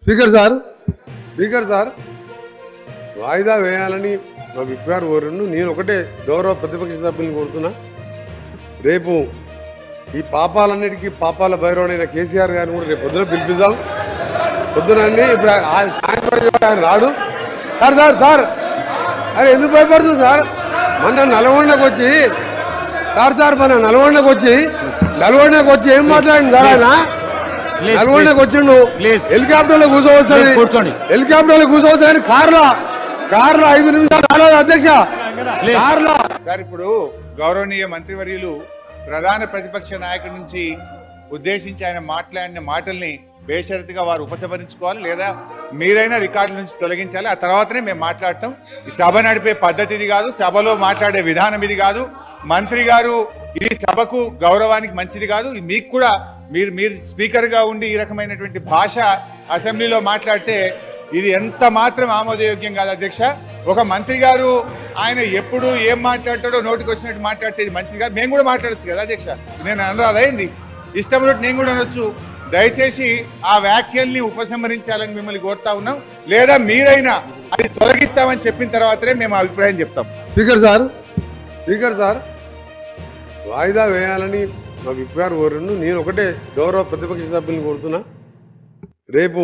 Speaker sir speaker sir వాయిదా వేయాలని మా విప్పారు కోరును నేను ఒకటే గౌరవ ప్రతిపక్ష సభ్యులను కోరుతున్నా రేపు ఈ పాపాలన్నిటికీ పాపాల భైరవుడైన కేసీఆర్ గారిని కూడా రేపు పొద్దున పిలిపిద్దాం పొద్దున అండి ఇప్పుడు ఆ- సాయంత్రం కూడా ఆయన రాడు సార్ సార్ సార్ అరే ఎందుకు భయపడుతుంది సార్ మన నల్గొండకు వచ్చి సార్ సార్ మన నల్గొండకు వచ్చి నల్గొండకు వచ్చి ఏం మాట్లాడింది సార్ ఆయన Please, నల్గొండకు please. వచ్చిండు Please. హెలికాప్టర్ లో కూర్చోవస్తుంది Please, కూర్చోండి. హెలికాప్టర్ లో కూర్చోవస్తుంది కార్లో కార్లో ఐదు నిమిషాలు రాలేదు అధ్యక్ష Please. కార్లో సార్ ఇప్పుడు గౌరవనీయ మంత్రివర్యులు ప్రధాన ప్రతిపక్ష నాయకుడి నుంచి ఉద్దేశించి ఆయన మాట్లాడిన మాటల్ని బేషరతుగా వారు ఉపసంహరించుకోవాలి లేదా మీరైనా రికార్డుల నుంచి తొలగించాలి ఆ తర్వాతనే మేము మాట్లాడతాం ఈ సభ నడిపే పద్ధతి ఇది కాదు సభలో మాట్లాడే విధానం ఇది కాదు మంత్రి గారు ఇది సభకు గౌరవానికి మంచిది కాదు ఇది మీకు కూడా మీరు మీరు స్పీకర్గా ఉండి ఈ రకమైనటువంటి భాష అసెంబ్లీలో మాట్లాడితే ఇది ఎంత మాత్రం ఆమోదయోగ్యం కాదు అధ్యక్ష ఒక మంత్రి గారు ఆయన ఎప్పుడు ఏం మాట్లాడతాడో నోటికి వచ్చినట్టు మాట్లాడితే ఇది మంచిది కాదు మేము కూడా మాట్లాడొచ్చు కదా అధ్యక్ష నేను అనరాదా ఏంది ఇష్టం ఉన్నట్టు నేను కూడా అనొచ్చు దయచేసి ఆ వ్యాఖ్యల్ని ఉపసంహరించాలని మిమ్మల్ని కోరుతా ఉన్నాం లేదా మీరైనా అది తొలగిస్తామని చెప్పిన తర్వాతనే మేము అభిప్రాయం చెప్తాం స్పీకర్ సార్ స్పీకర్ సార్ వాయిదా వేయాలని మా విప్పారు కోరును నేను ఒకటే గౌరవ ప్రతిపక్ష సభ్యులను కోరుతున్నా రేపు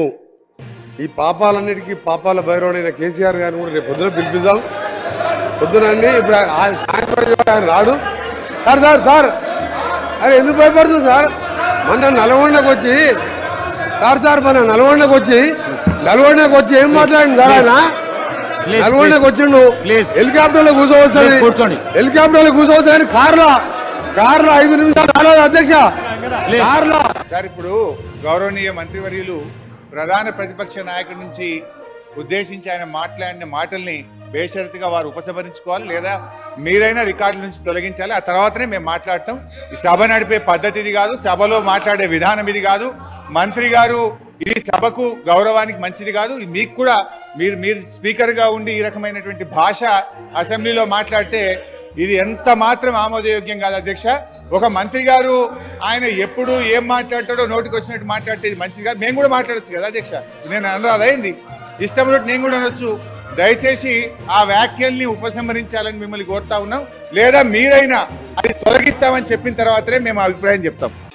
ఈ పాపాలన్నిటికీ పాపాల భైరవుడైన కేసీఆర్ గారిని కూడా రేపు పొద్దున పిలిపిద్దాం పొద్దున అండి ఇప్పుడు ఆ- సాయంత్రం కూడా ఆయన రాడు సార్ సార్ సార్ అరే ఎందుకు భయపడుతుంది సార్ మన నల్గొండకు వచ్చి సార్ సార్ మన నల్గొండకు వచ్చి నల్గొండకు వచ్చి ఏం మాట్లాడింది సార్ ఆయన Please, నల్గొండకు please. వచ్చిండు Please. హెలికాప్టర్ లో కూర్చోవస్తుంది Please, కూర్చోండి. హెలికాప్టర్ లో కూర్చోవస్తుంది కార్లో కార్లో ఐదు నిమిషాలు రాలేదు అధ్యక్ష Please. కార్లో సార్ ఇప్పుడు గౌరవనీయ మంత్రివర్యులు ప్రధాన ప్రతిపక్ష నాయకుడి నుంచి ఉద్దేశించి ఆయన మాట్లాడిన మాటల్ని బేషరతుగా వారు ఉపసంహరించుకోవాలి లేదా మీరైనా రికార్డుల నుంచి తొలగించాలి ఆ తర్వాతనే మేము మాట్లాడతాం ఈ సభ నడిపే పద్ధతి ఇది కాదు సభలో మాట్లాడే విధానం ఇది కాదు మంత్రి గారు ఇది సభకు గౌరవానికి మంచిది కాదు ఇది మీకు కూడా మీరు మీరు స్పీకర్గా ఉండి ఈ రకమైనటువంటి భాష అసెంబ్లీలో మాట్లాడితే ఇది ఎంత మాత్రం ఆమోదయోగ్యం కాదు అధ్యక్ష ఒక మంత్రి గారు ఆయన ఎప్పుడు ఏం మాట్లాడతాడో నోటికి వచ్చినట్టు మాట్లాడితే ఇది మంచిది కాదు మేము కూడా మాట్లాడొచ్చు కదా అధ్యక్ష నేను అనరాదా ఏంది ఇష్టం ఉన్నట్టు నేను కూడా అనొచ్చు దయచేసి ఆ వ్యాఖ్యల్ని ఉపసంహరించాలని మిమ్మల్ని కోరుతా ఉన్నాం లేదా మీరైనా అది తొలగిస్తామని చెప్పిన తర్వాతనే మేము అభిప్రాయం చెప్తాం